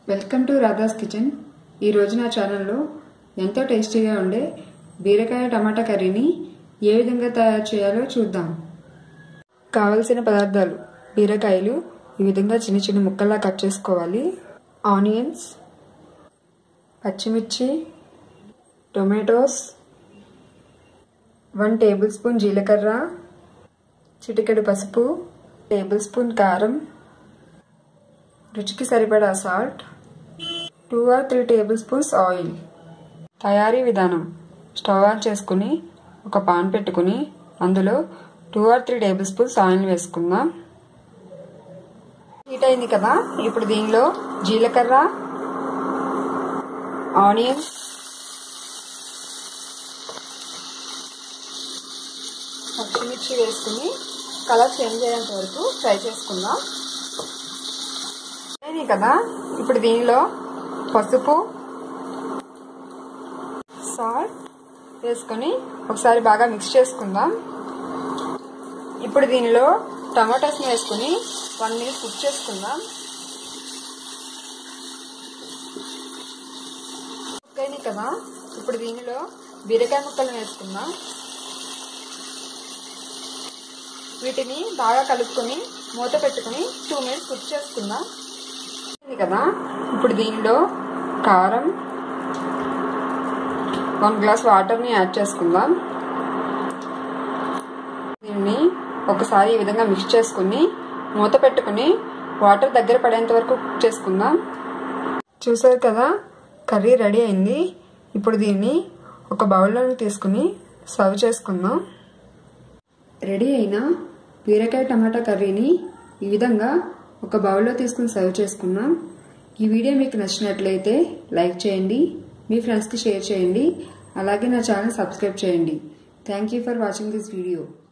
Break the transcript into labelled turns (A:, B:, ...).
A: welcome to రాధాస్ kitchen ఈరోజు నా ఛానల్లో ఎంతో టేస్టీగా ఉండే బీరకాయ టమాటా కర్రీని ఏ విధంగా తయారు చేయాలో చూద్దాం కావలసిన పదార్థాలు బీరకాయలు ఈ విధంగా చిన్న చిన్న ముక్కల్లా కట్ చేసుకోవాలి ఆనియన్స్ పచ్చిమిర్చి టొమాటోస్ వన్ టేబుల్ స్పూన్ జీలకర్ర చిటికెడు పసుపు టేబుల్ స్పూన్ కారం రుచికి సరిపడా salt two or three tablespoons oil తయారీ విధానం స్టవ్ ఆన్ చేసుకుని ఒక పాన్ పెట్టుకుని అందులో two or three tablespoons oil వేసుకుందాం హీట్ అయింది కదా ఇప్పుడు దీనిలో జీలకర్ర ఆనియన్స్ పచ్చిమిర్చి వేసుకుని కలర్ చేంజ్ అయ్యేంత వరకు ఫ్రై చేసుకుందాం అయినాయి కదా ఇప్పుడు దీనిలో పసుపు సాల్ట్ వేసుకొని ఒకసారి బాగా మిక్స్ చేసుకుందాం ఇప్పుడు దీనిలో టమాటాస్ని వేసుకుని వన్ మినిట్ కుక్ చేసుకుందాం కుక్ అయినాయి కదా ఇప్పుడు దీనిలో బీరకాయ ముక్కలు వేసుకుందాం వీటిని బాగా కలుపుకొని మూత పెట్టుకుని టూ మినిట్స్ కుక్ చేసుకుందాం కదా ఇప్పుడు దీనిలో కారం వన్ గ్లాస్ వాటర్ని యాడ్ చేసుకుందాం దీన్ని ఒకసారి ఈ విధంగా మిక్స్ చేసుకుని మూత పెట్టుకుని వాటర్ దగ్గర పడేంత వరకు కుక్ చేసుకుందాం చూసారు కదా కర్రీ రెడీ అయింది ఇప్పుడు దీన్ని ఒక బౌల్లోకి తీసుకుని సర్వ్ చేసుకుందాం రెడీ అయిన బీరకాయ టమాటా కర్రీని ఈ విధంగా ఒక బౌల్లో తీసుకుని సర్వ్ చేసుకున్నాం ఈ వీడియో మీకు నచ్చినట్లయితే లైక్ చేయండి మీ ఫ్రెండ్స్కి షేర్ చేయండి అలాగే నా ఛానల్ సబ్స్క్రైబ్ చేయండి thank you for watching this video